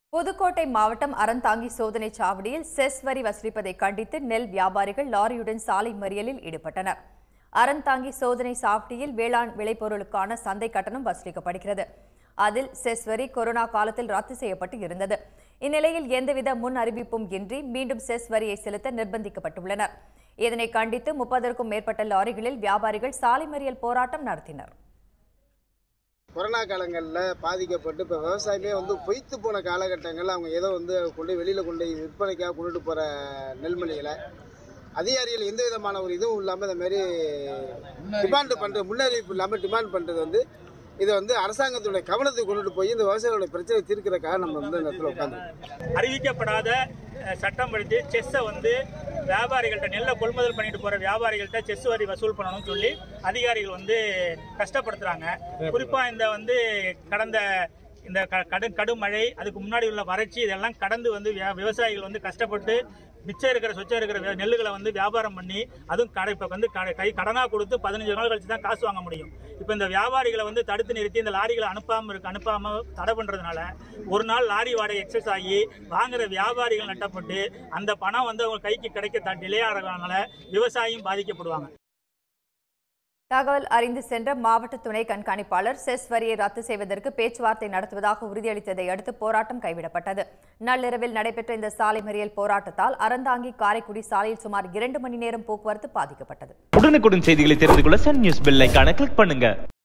புதுக்கோட்டை மாவட்டம் அறந்தாங்கி சோதனை சாவடியில் செஸ் வரி வசூலிப்பதை கண்டித்து நெல் வியாபாரிகள் லாரியுடன் சாலை மறியலில் ஈடுபட்டனர் அறந்தாங்கி சோதனை சாவடியில் வேளாண் விளைபொருளுக்கான சந்தை கட்டணம் வசூலிக்கப்படுகிறது அதில் செஸ் வரி கொரோனா காலத்தில் ரத்து செய்யப்பட்டு இருந்தது இந்நிலையில் எந்தவித முன் அறிவிப்பும் இன்றி மீண்டும் செஸ் வரியை செலுத்த நிர்பந்திக்கப்பட்டுள்ளனர் இதனை கண்டித்து முப்பதற்கும் மேற்பட்ட லாரிகளில் வியாபாரிகள் சாலை மறியல் போராட்டம் நடத்தினர் கொரோனா காலங்களில் பாதிக்கப்பட்டு இப்போ விவசாயமே வந்து பொய்த்து போன காலகட்டங்களில் அவங்க ஏதோ வந்து கொண்டு வெளியில் கொண்டு போய் விற்பனைக்காக கொண்டுட்டு போகிற நெல்மணிகளை அதிகாரிகள் எந்த விதமான ஒரு இதுவும் இல்லாமல் இந்த மாதிரி டிமாண்ட் பண்ணுற முன்னறிவிப்பு இல்லாமல் டிமாண்ட் பண்ணுறது வந்து இதை வந்து அரசாங்கத்துடைய கவனத்துக்கு கொண்டுட்டு போய் இந்த விவசாயிகளுடைய பிரச்சனை தீர்க்கிறதுக்காக நம்ம வந்து இந்த இடத்துல உட்காந்து அறிவிக்கப்படாத அஹ், சட்டம் படித்து செஸ்ஸை வந்து வியாபாரிகள்ட்ட நெல்லை கொள்முதல் பண்ணிட்டு போற வியாபாரிகள்ட்ட செஸ் வரி வசூல் பண்ணணும்னு சொல்லி அதிகாரிகள் வந்து கஷ்டப்படுத்துறாங்க குறிப்பா இந்த வந்து கடந்த இந்த க- கடும் கடும் மழை அதுக்கு முன்னாடி உள்ள வறட்சி இதெல்லாம் கடந்து வந்து வியா- விவசாயிகள் வந்து கஷ்டப்பட்டு மிச்சம் இருக்கிற சொச்சம் இருக்கிற வே- நெல்லுகளை வந்து வியாபாரம் பண்ணி அதுவும் கடை இப்போ வந்து கடை கை கடனாக கொடுத்து பதினஞ்சு நாள் கழிச்சு தான் காசு வாங்க முடியும் இப்போ இந்த வியாபாரிகளை வந்து தடுத்து நிறுத்தி இந்த லாரிகளை அனுப்பாமல் இருக்கு அனுப்பாமல் தடை பண்ணுறதுனால ஒரு நாள் லாரி வாடகை எக்ஸஸ் ஆகி வாங்குற வியாபாரிகள் நட்டப்பட்டு அந்த பணம் வந்து அவங்க கைக்கு கிடைக்க டிலே ஆகிறதுனால விவசாயியும் பாதிக்கப்படுவாங்க தகவல் அறிந்து சென்ற மாவட்ட துணை கண்காணிப்பாளர் செஸ் வரியை ரத்து செய்வதற்கு பேச்சுவார்த்தை நடத்துவதாக உறுதியளித்ததை அடுத்து போராட்டம் கைவிடப்பட்டது நள்ளிரவில் நடைபெற்ற இந்த சாலை மறியல் போராட்டத்தால் அறந்தாங்கி காரைக்குடி சாலையில் சுமார் இரண்டு மணி நேரம் போக்குவரத்து பாதிக்கப்பட்டது உடனுக்குடன் செய்திகளை தெரிந்து கொள்ள சன் நியூஸ் பெல் ஐகானை கிளிக் பண்ணுங்க